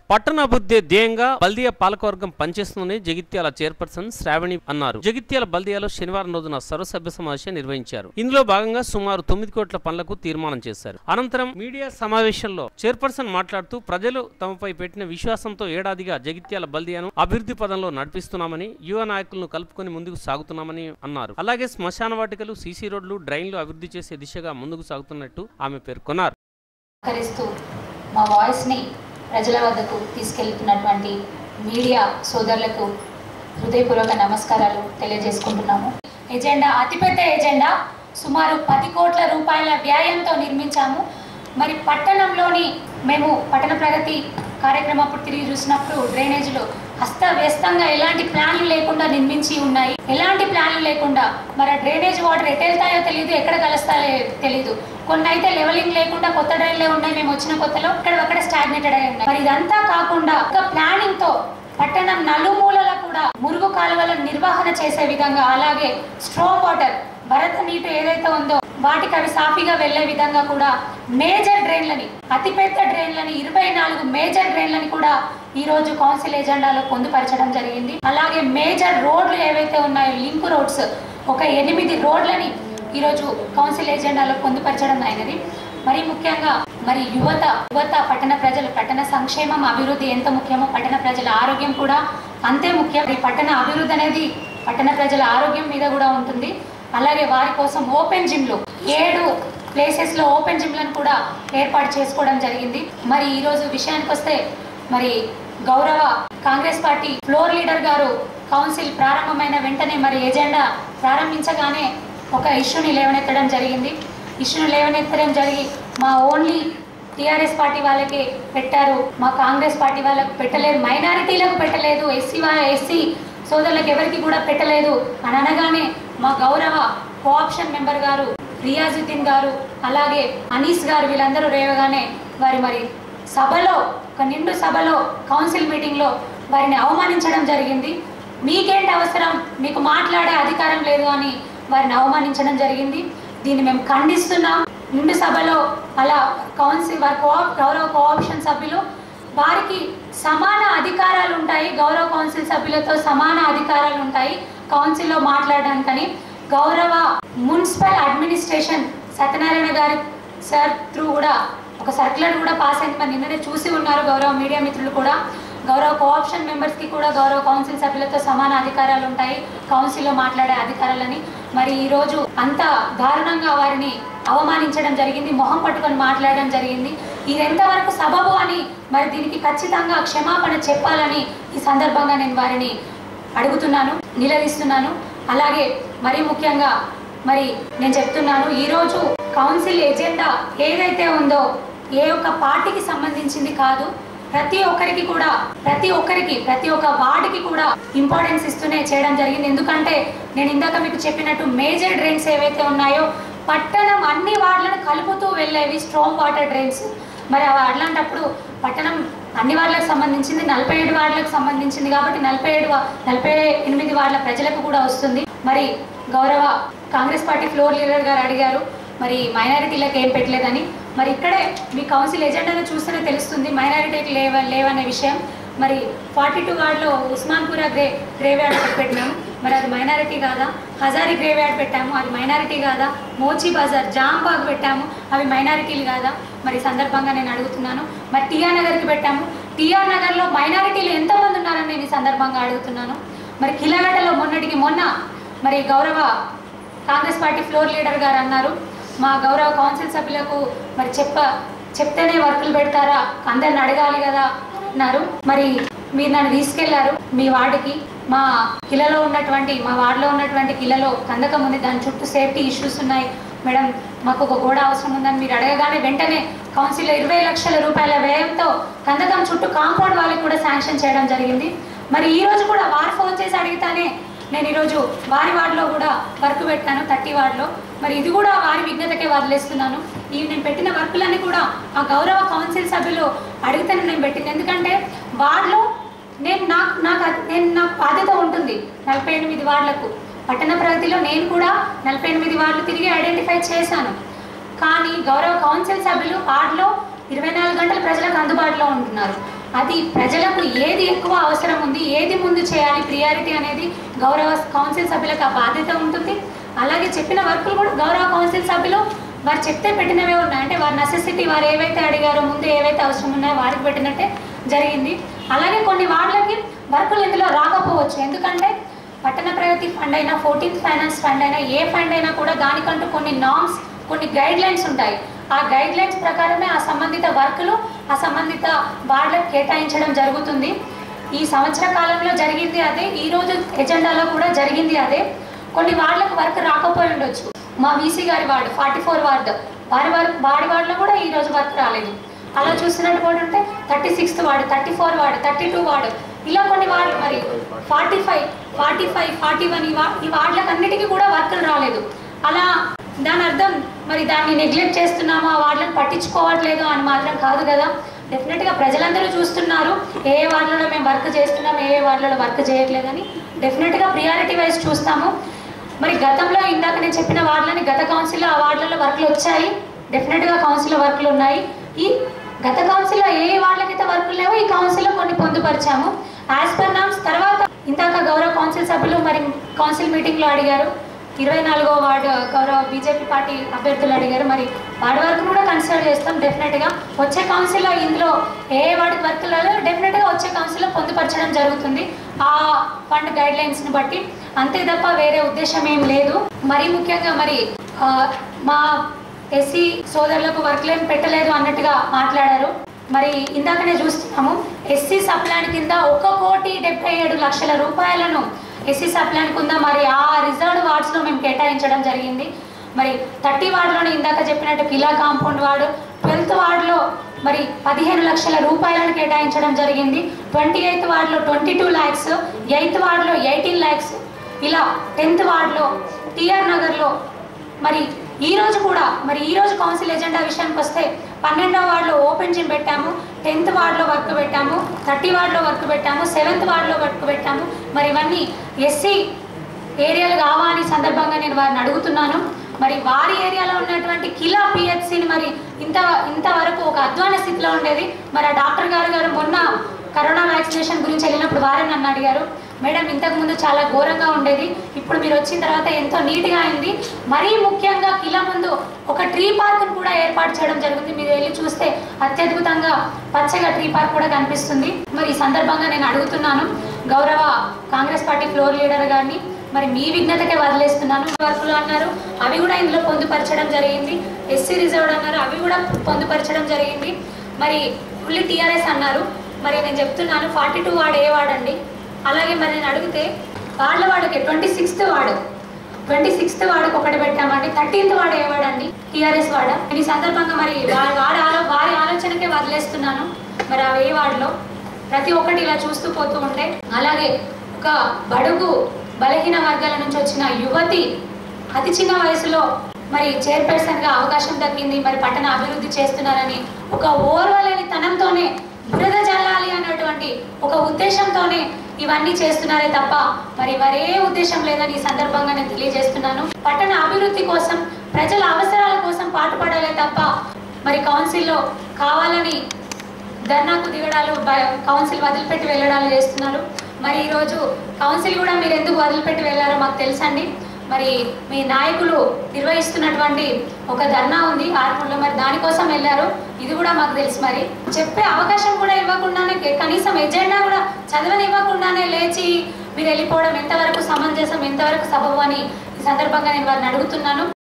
పట్టణాభివృద్ధి ధ్యేయంగా బల్దియా పాలకవర్గం పనిచేస్తుందని జగిత్యాల చైర్పర్సన్ శ్రావణి అన్నారు జగిత్యాల బల్దియాలో శనివారం రోజున సర్వసభ్య సమావేశం నిర్వహించారు ఇందులో భాగంగా సుమారు తొమ్మిది కోట్ల పనులకు తీర్మానం చేశారు అనంతరం మీడియా సమావేశంలో చైర్పర్సన్ మాట్లాడుతూ ప్రజలు తమపై పెట్టిన విశ్వాసంతో ఏడాదిగా జగిత్యాల బల్దియాను అభివృద్ధి పదంలో నడిపిస్తున్నామని యువ నాయకులను కలుపుకొని ముందుకు సాగుతున్నామని అన్నారు అలాగే శ్మశాన వాటికలు సీసీ రోడ్లు డ్రైన్లు అభివృద్ధి చేసే దిశగా ముందుకు సాగుతున్నట్టు ఆమె పేర్కొన్నారు సహకరిస్తూ మా వాయిస్ని ప్రజల వద్దకు తీసుకెళ్తున్నటువంటి మీడియా సోదరులకు హృదయపూర్వక నమస్కారాలు తెలియజేసుకుంటున్నాము ఎజెండా అతిపెద్ద ఎజెండా సుమారు పది కోట్ల రూపాయల వ్యయంతో నిర్మించాము మరి పట్టణంలోని మేము పట్టణ ప్రగతి కార్యక్రమం అప్పుడు తిరిగి చూసినప్పుడు డ్రైనేజీలో అస్తవ్యస్తంగా ఎలాంటి ప్లాన్లు లేకుండా నిర్మించి ఉన్నాయి ఎలాంటి ప్లాన్లు లేకుండా మరి ఆ డ్రైనేజ్ వాటర్ ఎటు వెళ్తాయో తెలియదు ఎక్కడ కలుస్తాయో తెలియదు కొన్ని అయితే లెవెలింగ్ లేకుండా కొత్త డ్రైన్లే ఉన్నాయి మేము వచ్చిన కొత్తలో ఇక్కడ అక్కడ స్టాగ్నేటెడ్ అయి ఉన్నాయి మరి ఇదంతా కాకుండా ఒక ప్లానింగ్ తో పట్టణం నలుమూలల కూడా మురుగు కాలువల నిర్వహణ చేసే విధంగా అలాగే స్ట్రో వాటర్ భరత నీటి ఏదైతే ఉందో వాటికి అవి సాఫీగా వెళ్లే విధంగా కూడా మేజర్ డ్రైన్లని అతిపెద్ద డ్రైన్లని ఇరవై నాలుగు మేజర్ డ్రైన్లని కూడా ఈ రోజు కౌన్సిల్ ఎజెండాలో పొందుపరచడం జరిగింది అలాగే మేజర్ రోడ్లు ఏవైతే ఉన్నాయో లింక్ రోడ్స్ ఒక ఎనిమిది రోడ్లని ఈరోజు కౌన్సిల్ ఎజెండాలో పొందుపరచడం అయినది మరి ముఖ్యంగా మరి యువత యువత పట్టణ ప్రజలు పట్టణ సంక్షేమం అభివృద్ధి ఎంత ముఖ్యమో పట్టణ ప్రజల ఆరోగ్యం కూడా అంతే ముఖ్యం ఈ పట్టణ అభివృద్ధి అనేది పట్టణ ప్రజల ఆరోగ్యం మీద కూడా ఉంటుంది అలాగే వారి కోసం ఓపెన్ జిమ్లు ఏడు ప్లేసెస్లో ఓపెన్ జిమ్లను కూడా ఏర్పాటు చేసుకోవడం జరిగింది మరి ఈరోజు విషయానికి వస్తే మరి గౌరవ కాంగ్రెస్ పార్టీ ఫ్లోర్ లీడర్ గారు కౌన్సిల్ ప్రారంభమైన వెంటనే మరి ఎజెండా ప్రారంభించగానే ఒక ఇష్యూని లేవనెత్తడం జరిగింది ఇష్యూని లేవనెత్తడం జరిగి మా ఓన్లీ టీఆర్ఎస్ పార్టీ వాళ్ళకి పెట్టారు మా కాంగ్రెస్ పార్టీ వాళ్ళకు పెట్టలేదు మైనారిటీలకు పెట్టలేదు ఎస్సీ ఎస్సీ సోదరులకు ఎవరికి కూడా పెట్టలేదు అని అనగానే మా గౌరవ కోఆప్షన్ మెంబర్ గారు రియాజుద్దీన్ గారు అలాగే అనీస్ గారు వీళ్ళందరూ రేవగానే వారి మరి సభలో ఒక నిండు సభలో కౌన్సిల్ మీటింగ్లో వారిని అవమానించడం జరిగింది మీకేంటి అవసరం మీకు మాట్లాడే అధికారం లేదు అని వారిని అవమానించడం జరిగింది దీన్ని మేము ఖండిస్తున్నాం నిండు సభలో అలా కౌన్సిల్ వారి కో గౌరవ కోఆప్షన్ సభ్యులు వారికి సమాన అధికారాలు ఉంటాయి గౌరవ కౌన్సిల్ సభ్యులతో సమాన అధికారాలు ఉంటాయి కౌన్సిల్లో మాట్లాడడానికని గౌరవ మున్సిపల్ అడ్మినిస్ట్రేషన్ సత్యనారాయణ గారి సార్ త్రూ కూడా ఒక సర్క్యులర్ కూడా పాస్ అయింది మరి నిన్ననే చూసి ఉన్నారు గౌరవ మీడియా మిత్రులు కూడా గౌరవ కోఆప్షన్ మెంబర్స్కి కూడా గౌరవ కౌన్సిల్ సభ్యులతో సమాన అధికారాలు ఉంటాయి కౌన్సిల్లో మాట్లాడే అధికారాలని మరి ఈరోజు అంత దారుణంగా వారిని అవమానించడం జరిగింది మొహం పట్టుకొని మాట్లాడడం జరిగింది ఇది ఎంతవరకు సబబు అని మరి దీనికి ఖచ్చితంగా క్షమాపణ చెప్పాలని ఈ సందర్భంగా నేను వారిని అడుగుతున్నాను నిలదీస్తున్నాను అలాగే మరి ముఖ్యంగా మరి నేను చెప్తున్నాను ఈరోజు కౌన్సిల్ ఎజెండా ఏదైతే ఉందో ఏ ఒక్క పార్టీకి సంబంధించింది కాదు ప్రతి ఒక్కరికి కూడా ప్రతి ఒక్కరికి ప్రతి ఒక్క వార్డుకి కూడా ఇంపార్టెన్స్ ఇస్తూనే చేయడం జరిగింది ఎందుకంటే నేను ఇందాక మీకు చెప్పినట్టు మేజర్ డ్రైన్స్ ఏవైతే ఉన్నాయో పట్టణం అన్ని వార్డులను కలుపుతూ వెళ్ళేవి స్ట్రాంగ్ వాటర్ డ్రైన్స్ మరి అవి అట్లాంటప్పుడు పట్టణం అన్ని వార్డులకు సంబంధించింది నలభై ఏడు వార్డులకు సంబంధించింది కాబట్టి నలభై ఏడు వా- నలభై ఎనిమిది వార్డుల ప్రజలకు కూడా వస్తుంది మరి గౌరవ కాంగ్రెస్ పార్టీ ఫ్లోర్ లీడర్ గారు అడిగారు మరి మైనారిటీలకు ఏం పెట్టలేదని మరి ఇక్కడే మీ కౌన్సిల్ ఎజెండాను చూస్తేనే తెలుస్తుంది మైనారిటీకి లేవ లేవనే విషయం మరి ఫార్టీ టూ వార్డులో ఉస్మాన్పురా గ్రే గ్రేవ్ యార్డ్ ఒకటి పెట్టినాము మరి అది మైనారిటీ కాదా హజారీ గ్రేవ్ యార్డ్ పెట్టాము అది మైనారిటీ కాదా మోచి బజార్ జాంబాగ్ పెట్టాము అవి మైనారిటీలు కాదా మరి ఈ సందర్భంగా నేను అడుగుతున్నాను మరి టీఆర్ నగర్కి పెట్టాము టీఆర్ నగర్లో మైనారిటీలు ఎంతమంది ఉన్నారని నేను ఈ సందర్భంగా అడుగుతున్నాను మరి కిలగడ్డలో మొన్నటికి మొన్న మరి గౌరవ కాంగ్రెస్ పార్టీ ఫ్లోర్ లీడర్ గారు అన్నారు మా గౌరవ కౌన్సిల్ సభ్యులకు మరి చెప్ప చెప్తేనే వర్కులు పెడతారా అందరిని అడగాలి కదా అన్నారు మరి మీరు నన్ను తీసుకెళ్లారు మీ వార్డుకి మా కిలలో ఉన్నటువంటి మా వార్డులో ఉన్నటువంటి కిలలో కందకం ఉంది దాని చుట్టూ సేఫ్టీ ఇష్యూస్ ఉన్నాయి మేడం మాకు ఒక గోడ అవసరం ఉందని మీరు అడగగానే వెంటనే కౌన్సిల్లో ఇరవై లక్షల రూపాయల వ్యయంతో కందకం చుట్టూ కాంపౌండ్ వాళ్ళకి కూడా శాంక్షన్ చేయడం జరిగింది మరి ఈ రోజు కూడా వారు ఫోన్ చేసి అడిగితేనే నేను ఈరోజు వారి వార్డులో కూడా వర్క్ పెట్టాను థర్టీ వార్డులో మరి ఇది కూడా వారి విజ్ఞతకే వదిలేస్తున్నాను ఈ నేను పెట్టిన వర్కులన్నీ కూడా ఆ గౌరవ కౌన్సిల్ సభ్యులు అడిగితేనే నేను పెట్టింది ఎందుకంటే వార్డులో నేను నాకు నాకు అది- నేను నాకు బాధ్యత ఉంటుంది నలభై ఎనిమిది వార్డులకు పట్టణ ప్రగతిలో నేను కూడా నలభై ఎనిమిది వార్డులు తిరిగి ఐడెంటిఫై చేశాను కానీ గౌరవ కౌన్సిల్ సభ్యులు వార్డులో ఇరవై నాలుగు గంటలు ప్రజలకు అందుబాటులో ఉంటున్నారు అది ప్రజలకు ఏది ఎక్కువ అవసరం ఉంది ఏది ముందు చేయాలి ప్రియారిటీ అనేది గౌరవ కౌన్సిల్ సభ్యులకు ఆ బాధ్యత ఉంటుంది అలాగే చెప్పిన వర్కులు కూడా గౌరవ కౌన్సిల్ సభ్యులు వారు చెప్తే పెట్టినవే ఉన్నాయి అంటే వారి నెసెసిటీ వారు ఏవైతే అడిగారో ముందు ఏవైతే అవసరం ఉన్నాయో వారికి పెట్టినట్టే జరిగింది అలాగే కొన్ని వార్డులకి వర్కులు ఇందులో రాకపోవచ్చు ఎందుకంటే పట్టణ ప్రగతి ఫండ్ అయినా ఫోర్టీన్త్ ఫైనాన్స్ ఫండ్ అయినా ఏ ఫండ్ అయినా కూడా దానికంటూ కొన్ని నామ్స్ కొన్ని గైడ్ లైన్స్ ఉంటాయి ఆ గైడ్ లైన్స్ ప్రకారమే ఆ సంబంధిత వర్కులు ఆ సంబంధిత వార్డులకు కేటాయించడం జరుగుతుంది ఈ సంవత్సర కాలంలో జరిగింది అదే ఈ రోజు ఎజెండాలో కూడా జరిగింది అదే కొన్ని వార్డులకు వర్క్ రాకపోయి ఉండొచ్చు మా వీసీ గారి వార్డు ఫార్టీ ఫోర్ వార్డు వారి వారి వాడి వార్డులో కూడా ఈ రోజు వర్క్ రాలేదు అలా చూసినట్టు కూడా ఉంటే thirty sixth ward thirty four ward thirty two ward ఇలా కొన్ని వార్డు మరి forty five forty five forty one ఈ వా ఈ వార్డులకు అన్నిటికీ కూడా వర్కులు రాలేదు అలా దాని అర్థం మరి దాన్ని నెగ్లెక్ట్ చేస్తున్నాము ఆ వార్డులను పట్టించుకోవట్లేదు అని మాత్రం కాదు కదా డెఫినెట్గా ప్రజలందరూ చూస్తున్నారు ఏ ఏ వార్డులలో మేము వర్క్ చేస్తున్నాం ఏ ఏ వార్డులలో వర్క్ చేయట్లేదని డెఫినెట్గా ప్రియారిటీ వైజ్ చూస్తాము మరి గతంలో ఇందాక నేను చెప్పిన వార్డులని గత కౌన్సిల్లో ఆ వార్డులలో వర్క్లు వచ్చాయి డెఫినెట్గా కౌన్సిల్లో వర్క్లు ఉన్నాయి ఈ గత కౌన్సిల్లో ఏ ఏ వార్డులకైతే వర్కులు లేవో ఈ కౌన్సిల్లో కొన్ని పొందుపరిచాము యాజ్ పర్ నామ్స్ తర్వాత ఇందాక గౌరవ కౌన్సిల్ సభ్యులు మరి కౌన్సిల్ మీటింగ్లో అడిగారు ఇరవై నాలుగో వార్డు గౌరవ బీజేపీ పార్టీ అభ్యర్థులు అడిగారు మరి వార్డు వరకు కూడా కన్సిడర్ చేస్తాం డెఫినెట్గా వచ్చే కౌన్సిల్లో ఇందులో ఏ ఏ వార్డు వర్కులలో డెఫినెట్గా వచ్చే కౌన్సిల్లో పొందుపరచడం జరుగుతుంది ఆ ఫండ్ గైడ్ లైన్స్ని బట్టి అంతే తప్ప వేరే ఉద్దేశం ఏం లేదు మరీ ముఖ్యంగా మరి ఆ, మా ఎస్సీ సోదరులకు వర్క్లు ఏం పెట్టలేదు అన్నట్టుగా మాట్లాడారు మరి ఇందాకనే చూస్తున్నాము ఎస్సీ సప్లాన్ కింద ఒక కోటి డెబ్బై ఏడు లక్షల రూపాయలను ఎస్సీ సప్లాన్ కింద మరి ఆ రిజర్వ్డ్ వార్డ్స్లో మేము కేటాయించడం జరిగింది మరి థర్టీ వార్డులోని ఇందాక చెప్పినట్టు కిలా కాంపౌండ్ వార్డు ట్వెల్త్ వార్డులో మరి పదిహేను లక్షల రూపాయలను కేటాయించడం జరిగింది ట్వంటీ ఎయిత్ వార్డులో ట్వంటీ టూ ల్యాక్స్ ఎయిత్ వార్డులో ఎయిటీన్ ల్యాక్స్ ఇలా టెన్త్ వార్డులో టిఆర్ నగర్లో మరి ఈ రోజు కూడా మరి ఈ రోజు కౌన్సిల్ ఎజెండా విషయానికి వస్తే పన్నెండవ వార్డులో ఓపెన్ జిమ్ పెట్టాము టెన్త్ వార్డులో వర్క్ పెట్టాము థర్టీ వార్డులో వర్క్ పెట్టాము సెవెంత్ వార్డులో వర్క్ పెట్టాము మరి ఇవన్నీ ఎస్సీ ఏరియాలు కావాలి సందర్భంగా నేను వారిని అడుగుతున్నాను మరి వారి ఏరియాలో ఉన్నటువంటి కిలా పిహెచ్సిని మరి ఇంత ఇంతవరకు ఒక అధ్వాన స్థితిలో ఉండేది మరి ఆ డాక్టర్ గారు గారు మొన్న కరోనా వ్యాక్సినేషన్ గురించి వెళ్ళినప్పుడు వారే నన్ను అడిగారు మేడం ఇంతకు ముందు చాలా ఘోరంగా ఉండేది ఇప్పుడు మీరు వచ్చిన తర్వాత ఎంతో నీట్గా అయింది మరీ ముఖ్యంగా కిలా ముందు ఒక ట్రీ పార్క్ను కూడా ఏర్పాటు చేయడం జరుగుతుంది మీరు వెళ్ళి చూస్తే అత్యద్భుతంగా పచ్చగా ట్రీ పార్క్ కూడా కనిపిస్తుంది మరి ఈ సందర్భంగా నేను అడుగుతున్నాను గౌరవ కాంగ్రెస్ పార్టీ ఫ్లోర్ లీడర్ గారిని మరి మీ విఘ్నతకే వదిలేస్తున్నాను వర్కులు అన్నారు అవి కూడా ఇందులో పొందుపరచడం జరిగింది ఎస్సీ రిజర్వ్డ్ అన్నారు అవి కూడా పొందుపరచడం జరిగింది మరి ఫుల్లీ టీఆర్ఎస్ అన్నారు మరి నేను చెప్తున్నాను ఫార్టీ టూ వార్డు ఏ వార్డు అలాగే మరి నేను అడిగితే వాళ్ళ వాడికి twenty sixth ward twenty sixth వార్డుకి ఒకటి పెట్టామండి థర్టీన్త్ వార్డు ఏ వార్డు అండి టీఆర్ఎస్ వార్డు ఈ సందర్భంగా మరి వారి వారి ఆలో వారి ఆలోచనకే వదిలేస్తున్నాను మరి ఆ ఏ వార్డులో ప్రతి ఒక్కటి ఇలా చూస్తూ పోతూ ఉంటే అలాగే ఒక బడుగు బలహీన వర్గాల నుంచి వచ్చిన యువతి అతి చిన్న వయసులో మరి చైర్పర్సన్ గా అవకాశం దక్కింది మరి పట్టణ అభివృద్ధి చేస్తున్నారని ఒక ఓర్వలేని తనంతోనే బురద జల్లాలి అన్నటువంటి ఒక ఉద్దేశంతోనే ఇవన్నీ చేస్తున్నారే తప్ప మరి మరే ఉద్దేశం లేదని ఈ సందర్భంగా నేను తెలియజేస్తున్నాను పట్టణ అభివృద్ధి కోసం ప్రజల అవసరాల కోసం పాటుపడాలే తప్ప మరి కౌన్సిల్లో కావాలని ధర్నాకు దిగడాలు బ- కౌన్సిల్ వదిలిపెట్టి వెళ్ళడాలు చేస్తున్నారు మరి ఈరోజు కౌన్సిల్ కూడా మీరు ఎందుకు వదిలిపెట్టి వెళ్ళారో మాకు తెలుసండి మరి మీ నాయకులు నిర్వహిస్తున్నటువంటి ఒక ధర్నా ఉంది ఆర్మూర్లో మరి దానికోసం వెళ్ళారు ఇది కూడా మాకు తెలుసు మరి చెప్పే అవకాశం కూడా ఇవ్వకుండానే కే- కనీసం ఎజెండా కూడా చదవనివ్వకుండానే లేచి మీరు వెళ్ళిపోవడం ఎంతవరకు సమంజసం ఎంతవరకు సబబు అని ఈ సందర్భంగా నేను వారిని అడుగుతున్నాను